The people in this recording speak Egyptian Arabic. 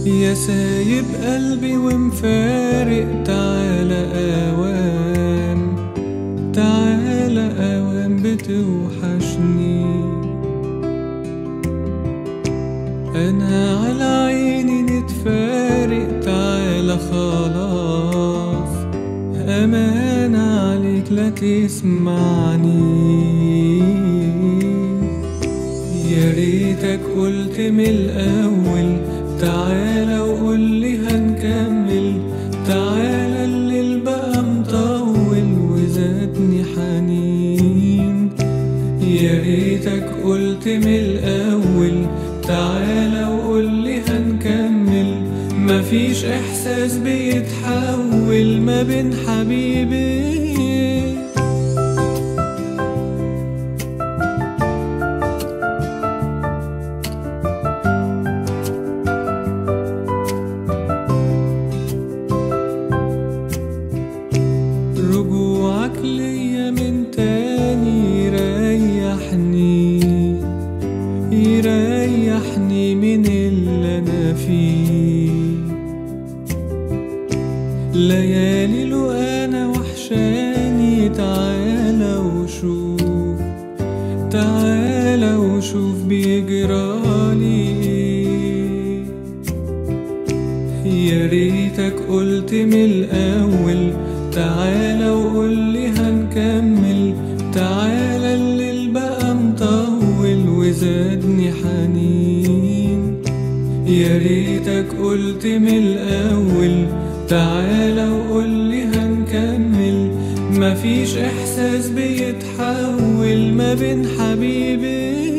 يا سايب قلبي ومفارق تعالى اوام تعالى اوام بتوحشني انا على عيني نتفارق تعالى خلاص امان عليك لا تسمعني يا ريتك قلت من الاول تعالى وقول لي هنكمل تعالى الليل بقى مطول وزادني حنين يا ريتك قلت من الاول تعالى وقول لي هنكمل مفيش احساس بيتحول ما بين حبيبي رجوعك ليا من تاني يريحني يريحني من اللي انا فيه ليالي لو انا وحشاني تعالى وشوف تعالى وشوف بيجرالي ايه يا ريتك قلت من الأول تعالى وقول لي هنكمل تعالى الليل بقى مطول وزادني حنين يا ريتك قلت من الأول تعالى وقول لي هنكمل مفيش إحساس بيتحول ما بين حبيبي